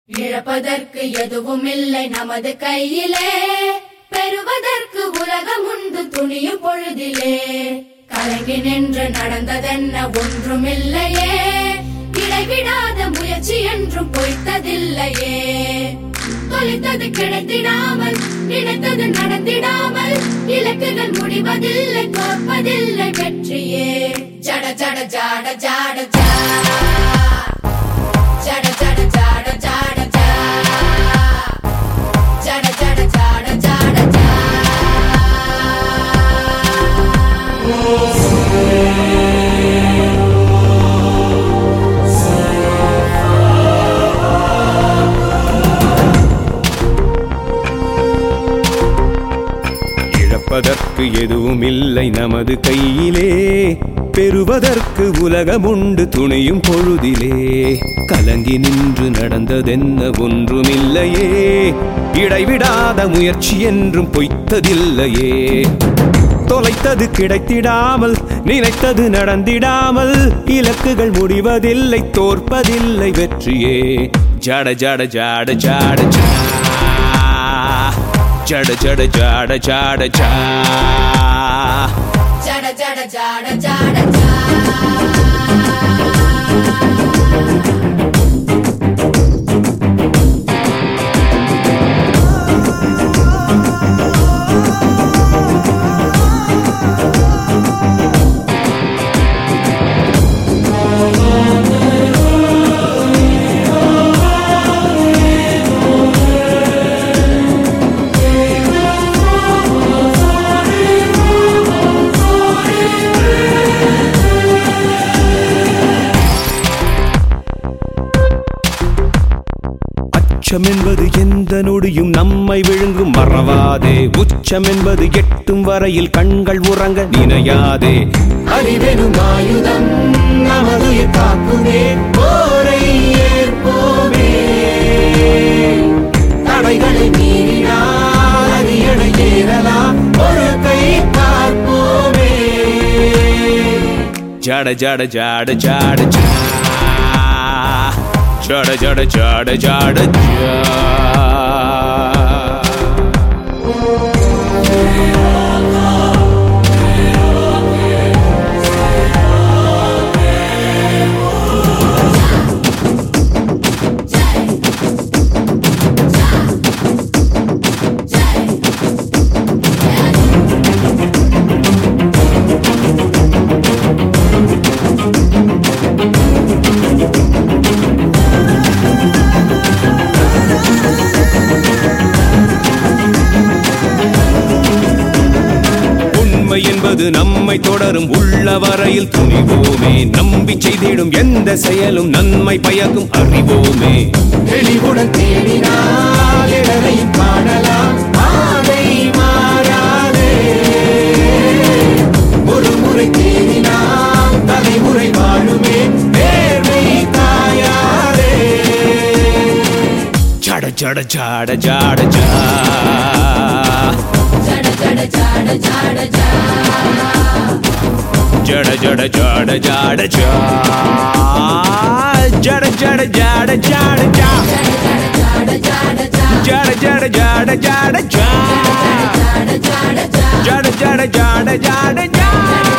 இழப்பதற்கு எதுவும் இல்லை நமது கையிலே பெறுவதற்கு உலகம் உண்டு துணியும் பொழுதிலே கலங்கி நின்று நடந்ததென்ன ஒன்றுமில்லையே இடைவிடாத முயற்சி என்றும் பொய்த்ததில்லையே தொலைத்தது கிடைத்திடாமல் நினைத்தது நடந்திடாமல் இலக்குகள் முடிவதில்லை தோற்பதில்லை வெற்றியே ஜட ஜட ஜாட ஜாட ஜா ஜட ஜட ஜாட ஜாட ஜா ஜட ஜட ஜாட ஜாட ஜா இழப்பதற்கு எதுவும் இல்லை நமது கையிலே பெறுவதற்கு உலகமுண்டு துணையும் பொழுதிலே கலங்கி நின்று நடந்ததென்ன ஒன்றுமில்லையே இடைவிடாத முயற்சி என்றும் பொய்த்ததில்லையே தொலைத்தது கிடைத்திடாமல் நினைத்தது நடந்திடாமல் இலக்குகள் முடிவதில்லை தோற்பதில்லை வெற்றியே ஜட ஜட ஜாட ஜாட ஜா ஜட ஜட ஜாட ஜாட ஜா ஜட ஜட ஜாட ஜாட ஜா அச்சம் என்பது எந்த நொடியும் நம்மை விழுங்கும் மறவாதே உச்சம் என்பது எட்டும் வரையில் கண்கள் உறங்க நினையாதே அறிவெனும் ஆயுதம் நமது காக்குமே போரை ஏற்போமே தடைகளை மீறினால் அரியணை ஏறலாம் ஒரு கை பார்ப்போமே ஜட ஜட ஜாட ஜாட ஜா ஜட ஜட ஜாட ஜாட ஜா உண்மை என்பது நம்மை தொடரும் உள்ள வரையில் துணிவோமே நம்பி செய்திடும் எந்த செயலும் நன்மை பயக்கும் அறிவோமே தெளிவுடன் தேடினால் இடரையும் காணலாம் பாதை மாறாதே ஒரு முறை தேடினால் தலைமுறை வாழுமே நேர்மை காயாதே ஜட ஜட ஜாட ஜாட ஜா ஜட ஜட ஜாட ஜாட ஜா ஜட ஜட ஜாட ஜாட ஜா ஜட ஜட ஜாட ஜாட ஜா ஜட ஜட ஜாட ஜா ஜட ஜட ஜாட ஜாட ஜா ஜட ஜட ஜா ஜட ஜட ஜாட ஜாட ஜா